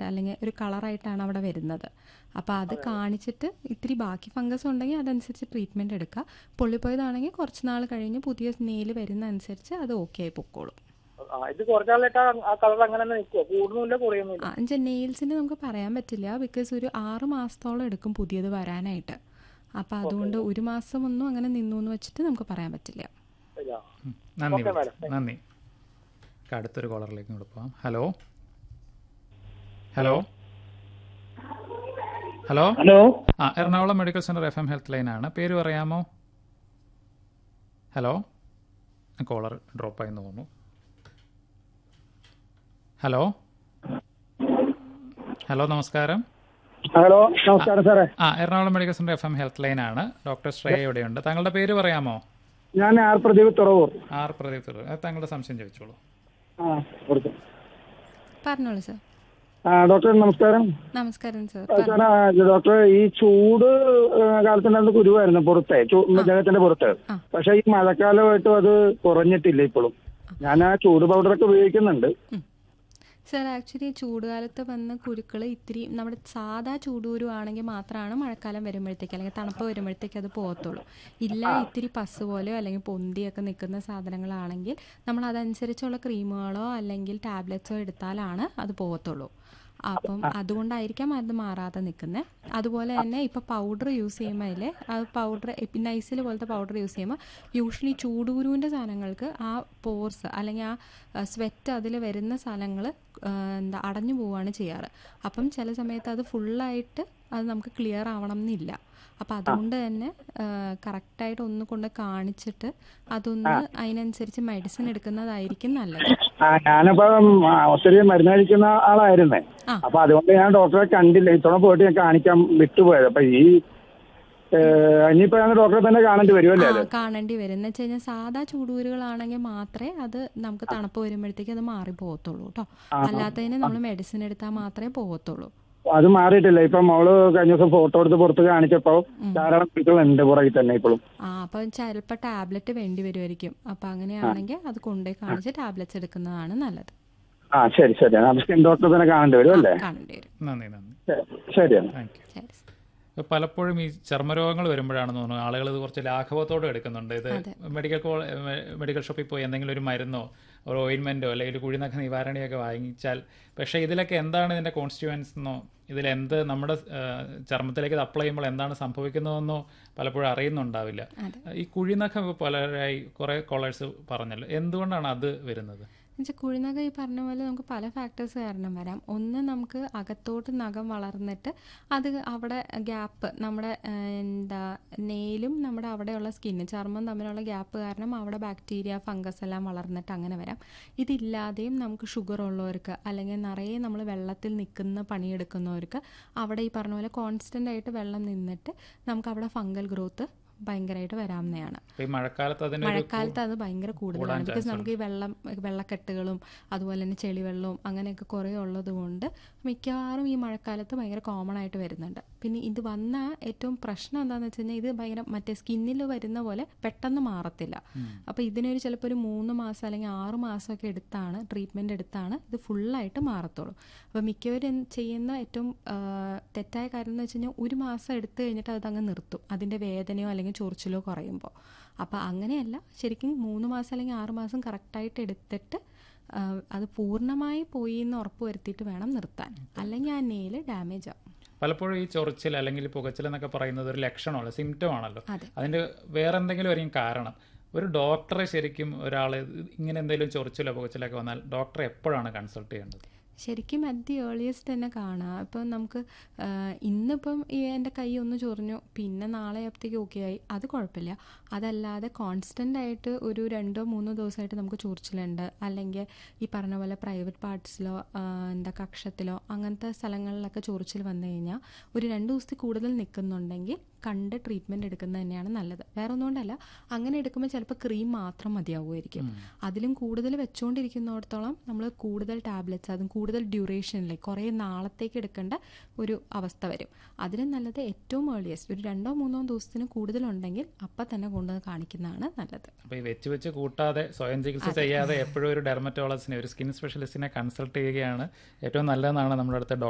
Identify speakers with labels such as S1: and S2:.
S1: ആയിട്ട് അല്ലെങ്കിൽ ഒരു കളറായിട്ടാണ് അവിടെ വരുന്നത് അപ്പോൾ അത് കാണിച്ചിട്ട് ഇത്തിരി ബാക്കി ഫംഗസ് ഉണ്ടെങ്കിൽ അതനുസരിച്ച് ട്രീറ്റ്മെൻറ്റ് എടുക്കുക പൊള്ളിപ്പോയതാണെങ്കിൽ കുറച്ച് നാൾ കഴിഞ്ഞ് പുതിയ നെയിൽ വരുന്ന അനുസരിച്ച് അത് ഓക്കെ ആയി പൊക്കോളും
S2: ആ ഇത് കുറച്ചാളായിട്ട് ആ കളർ അങ്ങനെ തന്നെ നിൽക്കുവോ കൂടുന്നില്ല കുറയുന്നില്ല
S1: ആ എന്നുവെച്ചാൽ നെയിൽസിന് നമുക്ക് പറയാൻ പറ്റില്ല ബിക്കോസ് ഒരു ആറ് മാസത്തോളം എടുക്കും പുതിയത് വരാനായിട്ട് അപ്പോൾ അതുകൊണ്ട് ഒരു മാസം ഒന്നും അങ്ങനെ നിന്നു എന്ന് വെച്ചിട്ട് നമുക്ക് പറയാൻ പറ്റില്ല
S2: ഇല്ല.
S3: ഉം. നന്ദി
S2: Okay,
S3: വിളിച്ചു.
S2: madam.
S3: നന്ദി നമുക്ക് അടുത്തൊരു കോളറിലേക്ക് കൂടെ പോവാം ഹലോ ഹലോ ഹലോ
S4: ഹലോ
S3: ആ Ernakulam medical centre F M health line ആണ് പേര് പറയാമോ ഹലോ കോളർ ഡ്രോപ്പ് ആയി തോന്നുന്നു ഹലോ ഹലോ നമസ്കാരം
S4: ഹലോ നമസ്കാരം സാറേ
S3: ആ Ernakulam medical centre F M health line ആണ് ഡോക്ടർ ശ്രേയ ഇവിടെയുണ്ട് താങ്കളുടെ പേര് പറയാമോ
S4: ഞാൻ ആർ പ്രദീപ് തുറവൂർ
S3: ആർ പ്രദീപ് തുറ- അത് താങ്കളുടെ സംശയം ചോദിച്ചോളൂ
S4: ആ കൊടുത്തു
S1: പറഞ്ഞോളൂ സർ
S4: ആ ഡോക്ടർ നമസ്കാരം
S1: നമസ്കാരം സർ
S4: ആ, സാറേ ആ, ഇത് ഡോക്ടർ ഈ ചൂട് കാലത്തുണ്ടായിരുന്ന കുരുവായിരുന്നു പുറത്തെ ചൂ- ജഗത്തിന്റെ പുറത്ത്
S1: ആ.
S4: പക്ഷെ ഈ മഴക്കാലമായിട്ടും അത് കുറഞ്ഞിട്ടില്ല ഇപ്പോഴും ഞാൻ ആ ചൂട് പൗഡറൊക്കെ ഉപയോഗിക്കുന്നുണ്ട്
S1: സർ ആക്ച്വലി ചൂടുകാലത്ത് വന്ന കുരുക്കൾ ഇത്തിരി നമ്മുടെ സാധാ ചൂടുകുരു ആണെങ്കിൽ മാത്രമാണ് മഴക്കാലം വരുമ്പോഴത്തേക്ക് അല്ലെങ്കിൽ തണുപ്പ് വരുമ്പോഴത്തേക്ക് അത് പോകത്തുള്ളൂ ഇല്ല ഇത്തിരി പസ് പോലെയോ അല്ലെങ്കിൽ പൊന്തിയൊക്കെ നിൽക്കുന്ന സാധനങ്ങളാണെങ്കിൽ നമ്മൾ അതനുസരിച്ചുള്ള ക്രീമുകളോ അല്ലെങ്കിൽ ടാബ്ലറ്റ്സോ എടുത്താലാണ് അത് പോകത്തുള്ളൂ അപ്പം അതുകൊണ്ടായിരിക്കാം അത് മാറാതെ നിൽക്കുന്നത് അതുപോലെ തന്നെ ഇപ്പോൾ പൗഡർ യൂസ് ചെയ്യുമ്പോൾ അതിൽ ആ പൗഡർ നൈസിൽ പോലത്തെ പൗഡർ യൂസ് ചെയ്യുമ്പോൾ യൂഷ്വലി ചൂടുകുരുവിൻ്റെ സാധനങ്ങൾക്ക് ആ പോർസ് അല്ലെങ്കിൽ ആ സ്വെറ്റ് അതിൽ വരുന്ന സ്ഥലങ്ങൾ എന്താ അടഞ്ഞു പോവുകയാണ് ചെയ്യാറ് അപ്പം ചില സമയത്ത് അത് ഫുള്ളായിട്ട് അത് നമുക്ക് ക്ലിയർ ആവണം എന്നില്ല അപ്പം അതുകൊണ്ട് തന്നെ കറക്റ്റായിട്ട് ഒന്ന് കൊണ്ട് കാണിച്ചിട്ട് അതൊന്ന് അതിനനുസരിച്ച് മെഡിസിൻ എടുക്കുന്നതായിരിക്കും നല്ലത്
S4: ആ ഞാനപ്പോ ആ, ഒത്തിരി മരുന്ന് കഴിക്കുന്ന ആളായിരുന്നേ
S1: ആ.
S4: അപ്പൊ അതുകൊണ്ട് ഞാൻ ഡോക്ടറെ കണ്ടില്ല ഇത്തവണ പോയിട്ട് ഞാൻ കാണിക്കാൻ വിട്ടുപോയത് അപ്പൊ ഈ ഏഹ്, ഇനിയിപ്പോ ഞാൻ ഡോക്ടറെ തന്നെ കാണേണ്ടി വരുമല്ലേ
S1: ആ
S4: അത്
S1: കാണേണ്ടി വരും എന്ന് വെച്ച് കഴിഞ്ഞാൽ സാധാ ചൂടുകുരുകളാണെങ്കിൽ മാത്രമേ അത് നമുക്ക് തണുപ്പ് വരുമ്പോഴത്തേക്ക് അത് മാറി പോകത്തുള്ളൂ കേട്ടോ അല്ലാത്തതിന് നമ്മൾ മെഡിസിൻ എടുത്താൽ മാത്രമേ പോകത്തുള്ളൂ
S4: അത് മാറിയിട്ടില്ല ഇപ്പൊ മോള് കഴിഞ്ഞ ദിവസം ഫോട്ടോ എടുത്ത് പുറത്ത് കാണിച്ചപ്പോ ധാരാളം കുട്ടികളുണ്ട് പുറകിൽ തന്നെ ഇപ്പോഴും
S1: ആ അപ്പം ചിലപ്പോൾ ടാബ്ലറ്റ് വേണ്ടി വരുമായിരിക്കും അപ്പം അങ്ങനെയാണെങ്കിൽ അത് കൊണ്ടുപോയി കാണിച്ച് ടാബ്ലറ്റ്സ് എടുക്കുന്നതാണ് നല്ലത്
S4: ആ ശരി ശരി അപ്പൊ സ്കിൻ ഡോക്ടറെ തന്നെ കാണേണ്ടി വരും അല്ലേ
S1: കാണേണ്ടി വരും
S3: നന്ദി നന്ദി
S4: ശരി, ശരിയാണ്
S3: താങ്ക് യു
S1: ശരി
S3: ഇപ്പൊ പലപ്പോഴും ഈ ചർമ്മരോഗങ്ങൾ വരുമ്പോഴാണെന്ന് തോന്നുന്നു ആളുകൾ ഇത് കുറച്ച് ലാഘവത്തോടെ എടുക്കുന്നുണ്ട് ഇത് മെഡിക്കൽ കോ- മെ- മെഡിക്കൽ ഷോപ്പിൽ പോയി എന്തെങ്കിലും ഒരു മരുന്നോ ഒരു ഓയിൻമെന്റോ അല്ലെങ്കിൽ ഒരു കുഴിനഖ നിവാരണിയൊക്കെ വാങ്ങിച്ചാൽ പക്ഷേ ഇതിലൊക്കെ എന്താണ് ഇതിന്റെ കോൺസ്റ്റിറ്റ്യുവൻസ് എന്നോ ഇതിൽ എന്ത് നമ്മുടെ ആ, ചർമ്മത്തിലേക്ക് ഇത് അപ്ലൈ ചെയ്യുമ്പോൾ എന്താണ് സംഭവിക്കുന്നതെന്നോ പലപ്പോഴും അറിയുന്നുണ്ടാവില്ല ഈ കുഴിനഖം ഇപ്പോൾ പലരായി കുറെ കോളേഴ്സ് പറഞ്ഞല്ലോ എന്തുകൊണ്ടാണ് അത് വരുന്നത്
S1: എന്നുവെച്ചാൽ കുഴിനഖ ഈ പറഞ്ഞ പോലെ നമുക്ക് പല ഫാക്ടേഴ്സ് കാരണം വരാം ഒന്ന് നമുക്ക് അകത്തോട്ട് നഖം വളർന്നിട്ട് അത് അവിടെ ഗ്യാപ്പ് നമ്മുടെ ആ, എന്താ നെയിലും നമ്മുടെ അവിടെയുള്ള സ്കിന്ന് ചർമ്മം തമ്മിലുള്ള ഗ്യാപ്പ് കാരണം അവിടെ ബാക്ടീരിയ ഫംഗസ് എല്ലാം വളർന്നിട്ട് അങ്ങനെ വരാം ഇതില്ലാതെയും നമുക്ക് ഷുഗർ ഉള്ളവർക്ക് അല്ലെങ്കിൽ നിറയെ നമ്മൾ വെള്ളത്തിൽ നിൽക്കുന്ന പണിയെടുക്കുന്നവർക്ക് അവിടെ ഈ പറഞ്ഞ പോലെ കോൺസ്റ്റൻ്റ് ആയിട്ട് വെള്ളം നിന്നിട്ട് നമുക്ക് അവിടെ ഫംഗൽ ഗ്രോത്ത് ഭയങ്കരമായിട്ട് വരാവുന്നതാണ്
S3: അപ്പൊ ഈ മഴക്കാലത്ത് അതിനൊരു
S1: മഴക്കാലത്ത് അത് ഭയങ്കര കൂടുതലാണ് ബിക്കോസ് നമുക്ക് ഈ വെള്ളം വെള്ളക്കെട്ടുകളും അതുപോലെ തന്നെ ചെളിവെള്ളവും അങ്ങനെയൊക്കെ കുറേ ഉള്ളത് കൊണ്ട് മിക്കവാറും ഈ മഴക്കാലത്ത് ഭയങ്കര കോമൺ ആയിട്ട് വരുന്നുണ്ട് പിന്നെ ഇത് വന്ന ഏറ്റവും പ്രശ്നം എന്താണെന്ന് വെച്ച് കഴിഞ്ഞാൽ ഇത് ഭയങ്കര മറ്റേ സ്കിന്നിൽ വരുന്ന പോലെ പെട്ടെന്ന് മാറത്തില്ല അപ്പോൾ ഇതിനൊരു ചിലപ്പോൾ ഒരു മൂന്ന് മാസം അല്ലെങ്കിൽ ആറ് മാസമൊക്കെ എടുത്താണ് ട്രീറ്റ്മെൻറ്റ് എടുത്താണ് ഇത് ഫുള്ളായിട്ട് മാറത്തുള്ളൂ അപ്പോൾ മിക്കവരും എന്ത് ചെയ്യുന്ന ഏറ്റവും ആ, തെറ്റായ കാര്യം എന്ന് വെച്ച് കഴിഞ്ഞാൽ ഒരു മാസം എടുത്തു കഴിഞ്ഞിട്ട് അത് അങ്ങ് നിർത്തും അതിൻ്റെ വേദനയോ അല്ലെങ്കിൽ ചൊറിച്ചിലോ കുറയുമ്പോൾ അപ്പോൾ അങ്ങനെയല്ല ശരിക്കും മൂന്ന് മാസം അല്ലെങ്കിൽ ആറ് മാസം കറക്റ്റായിട്ട് എടുത്തിട്ട് ആ, അത് പൂർണ്ണമായി പോയി എന്ന് ഉറപ്പ് വരുത്തിയിട്ട് വേണം നിർത്താൻ അല്ലെങ്കിൽ ആ നെയിൽ ഡാമേജ് ആവും
S3: പലപ്പോഴും ഈ ചൊറിച്ചിൽ അല്ലെങ്കിൽ പുകച്ചിൽ എന്നൊക്കെ പറയുന്നത് ഒരു ലക്ഷണമല്ല സിംറ്റം ആണല്ലോ
S1: അതെ.
S3: അതിന്റെ വേറെ എന്തെങ്കിലും ആയിരിക്കും കാരണം ഒരു ഡോക്ടറെ ശരിക്കും ഒരാൾ ഇങ്ങനെ എന്തെങ്കിലും ചൊറിച്ചിലോ പുകച്ചിലൊക്കെ വന്നാൽ ഡോക്ടറെ എപ്പോഴാണ് കൺസൾട്ട് ചെയ്യേണ്ടത്
S1: ശരിക്കും അറ്റ് ദി ഏർലിയസ്റ്റ് തന്നെ കാണാം ഇപ്പം നമുക്ക് ആ, ഇന്നിപ്പം ഈ എൻ്റെ കൈ ഒന്ന് ചൊറിഞ്ഞു പിന്നെ നാളെ ആയപ്പോഴത്തേക്ക് ഓക്കെ ആയി അത് കുഴപ്പമില്ല അതല്ലാതെ കോൺസ്റ്റൻ്റ് ആയിട്ട് ഒരു രണ്ടോ മൂന്നോ ദിവസമായിട്ട് നമുക്ക് ചൊറിച്ചിലുണ്ട് അല്ലെങ്കിൽ ഈ പറഞ്ഞ പോലെ പ്രൈവറ്റ് പാർട്സിലോ എന്താ കക്ഷത്തിലോ അങ്ങനത്തെ സ്ഥലങ്ങളിലൊക്കെ ചൊറിച്ചിൽ വന്നു കഴിഞ്ഞാൽ ഒരു രണ്ട് ദിവസത്തിൽ കൂടുതൽ നിൽക്കുന്നുണ്ടെങ്കിൽ കണ്ട് ട്രീറ്റ്മെൻറ്റ് എടുക്കുന്നത് തന്നെയാണ് നല്ലത് വേറെ ഒന്നുകൊണ്ടല്ല അങ്ങനെ എടുക്കുമ്പോൾ ചിലപ്പോൾ ക്രീം മാത്രം മതിയാവുമായിരിക്കും അതിലും കൂടുതൽ വെച്ചുകൊണ്ടിരിക്കുന്നിടത്തോളം നമ്മൾ കൂടുതൽ ടാബ്ലറ്റ്സ് അതും കൂടുതൽ ഡ്യൂറേഷനിലേക്ക് കുറേ നാളത്തേക്ക് എടുക്കേണ്ട ഒരു അവസ്ഥ വരും അതിലും നല്ലത് ഏറ്റവും ഏർലിയസ്റ്റ് ഒരു രണ്ടോ മൂന്നോ ദിവസത്തിന് കൂടുതലുണ്ടെങ്കിൽ അപ്പം തന്നെ കൊണ്ടുവന്ന് കാണിക്കുന്നതാണ് നല്ലത്
S3: അപ്പോൾ ഈ വെച്ച് വെച്ച് കൂട്ടാതെ സ്വയം ചികിത്സ ചെയ്യാതെ എപ്പോഴും ഒരു ഡെർമറ്റോളജിനെ ഒരു സ്കിൻ സ്പെഷ്യലിസ്റ്റിനെ കൺസൾട്ട് ചെയ്യുകയാണ് ഏറ്റവും നല്ലതെന്നാണ് നമ്മുടെ അടുത്ത